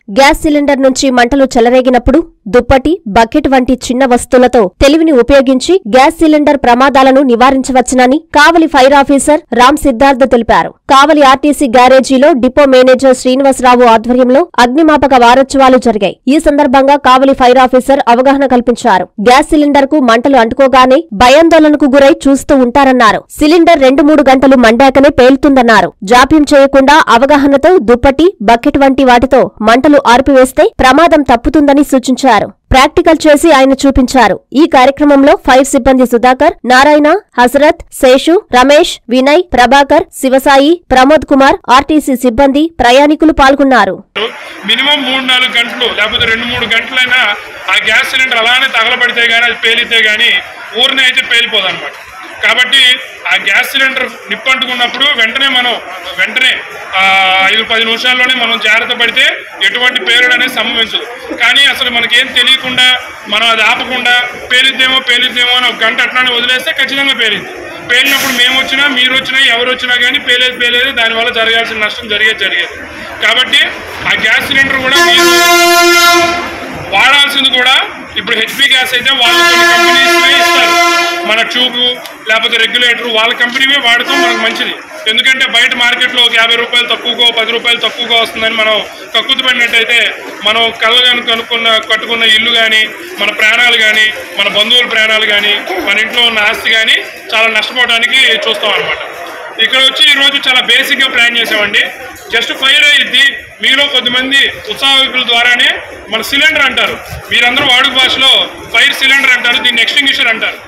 gas cylinder నుంచి మంటలు చెలరేగినప్పుడు దుప్పటి బకెట్ వంటి చిన్న వస్తువులతో తెలివిని ఉపయోగించి గ్యాస్ సిలిండర్ ప్రమాదాలను నివారించవచ్చునని కావలి ఫైర్ ఆఫీసర్ రామ్ సిద్ధార్థ తెలిపారు కావలి ఆర్టీసీ గ్యారేజీలో డిపో మేనేజర్ శ్రీనివాసరావు ఆధ్వర్యంలో అగ్నిమాపక వారోత్సవాలు జరిగాయి ఈ సందర్భంగా కావలి ఫైర్ ఆఫీసర్ అవగాహన కల్పించారు గ్యాస్ సిలిండర్ కు మంటలు అంటుకోగానే భయాందోళనకు గురై చూస్తూ ఉంటారన్నారు సిలిండర్ రెండు మూడు గంటలు మండాకనే పేలుతుందన్నారు జాప్యం చేయకుండా అవగాహనతో దుప్పటి బకెట్ వంటి వాటితో మంటలు ఆర్పివేస్తే ప్రమాదం తప్పుతుందని సూచించారు ప్రాక్టికల్ చేసి ఆయన చూపించారు ఈ కార్యక్రమంలో ఫైర్ సిబ్బంది సుధాకర్ నారాయణ హసరత్ శేషు రమేష్ వినయ్ ప్రభాకర్ శివసాయి ప్రమోద్ కుమార్ ఆర్టీసీ సిబ్బంది ప్రయాణికులు పాల్గొన్నారు మినిమం మూడు నాలుగు గంటలు లేకపోతే రెండు మూడు గంటలైనా ఆ గ్యాస్ సిలిండర్ అలానే తగలబడితే కానీ అది పేలితే కానీ ఊరిని అయితే పేలిపోదు అనమాట కాబట్టి ఆ గ్యాస్ సిలిండర్ నిప్పంటుకున్నప్పుడు వెంటనే మనం వెంటనే ఆ, ఐదు పది నిమిషాల్లోనే మనం జాగ్రత్త పడితే ఎటువంటి పేలుడు అనేది సంభవించదు కానీ అసలు మనకేం తెలియకుండా మనం అది ఆపకుండా పేలిద్దేమో పేలిద్దేమో అని ఒక గంట అట్లానే వదిలేస్తే ఖచ్చితంగా పేలింది పేలినప్పుడు మేము వచ్చినా మీరు వచ్చినా ఎవరు వచ్చినా కానీ పేలేది పేలేది దానివల్ల జరగాల్సిన నష్టం జరిగేది జరిగేది కాబట్టి ఆ గ్యాస్ సిలిండర్ కూడా మీరు వాడాల్సింది కూడా ఇప్పుడు హెచ్పి గ్యాస్ అయితే వాళ్ళు కొన్ని కంపెనీస్ ఇస్తారు మన ట్యూబ్ లేకపోతే రెగ్యులేటర్ వాళ్ళ కంపెనీవే వాడితే మనకు మంచిది ఎందుకంటే బయట మార్కెట్లో ఒక యాభై రూపాయలు తక్కువగా పది రూపాయలు తక్కువగా వస్తుందని మనం కక్కుతు పడినట్టయితే మనం కళ్ళగాను కనుక్కున్న కట్టుకున్న ఇల్లు కానీ మన ప్రాణాలు కానీ మన బంధువుల ప్రాణాలు కానీ మన ఇంట్లో ఉన్న ఆస్తి కానీ చాలా నష్టపోవడానికి చూస్తాం అనమాట ఇక్కడ వచ్చి ఈరోజు చాలా బేసిక్గా ప్లాన్ చేసామండి జస్ట్ ఫైర్ అయ్యిద్ది మీలో కొద్దిమంది ఉత్సాహకుల ద్వారానే మన సిలిండర్ అంటారు మీరందరూ వాడుక భాషలో ఫైర్ సిలిండర్ అంటారు దీన్ని ఎక్స్టింగ్విషర్ అంటారు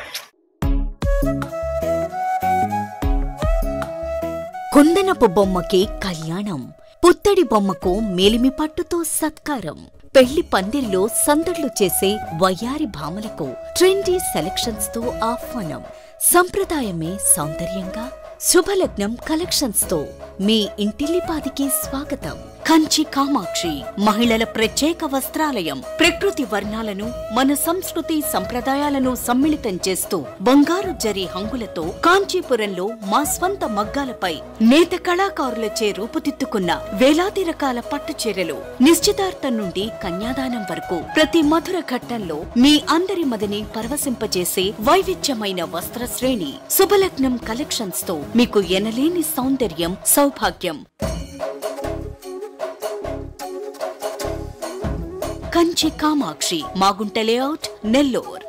కుందనపు బొమ్మకి కళ్యాణం పుత్తడి బొమ్మకు మేలిమి పట్టుతో సత్కారం పెళ్లి పందిర్లో సందడ్లు చేసే వయ్యారి భామలకు ట్రెండీ సెలక్షన్స్ తో ఆహ్వానం సంప్రదాయమే సౌందర్యంగా శుభలగ్నం కలెక్షన్స్ తో మీ ఇంటిల్లిపాదికి స్వాగతం కంచి కామాక్షి మహిళల ప్రత్యేక వస్త్రాలయం ప్రకృతి వర్ణాలను మన సంస్కృతి సంప్రదాయాలను సమ్మిళితం చేస్తూ బంగారు జరి హంగులతో కాంచీపురంలో మా స్వంత మగ్గాలపై నేత కళాకారులచే రూపుదిద్దుకున్న వేలాది రకాల పట్టు చీరలు నిశ్చితార్థం నుండి కన్యాదానం వరకు ప్రతి మధుర ఘట్టంలో మీ అందరి మదిని పరవశింపజేసే వైవిధ్యమైన వస్త్ర శ్రేణి శుభలగ్నం కలెక్షన్స్ తో మీకు ఎనలేని సౌందర్యం సౌభాగ్యం కంచి కామాక్షి మాగుంట లేఅవుట్ నెల్లూర్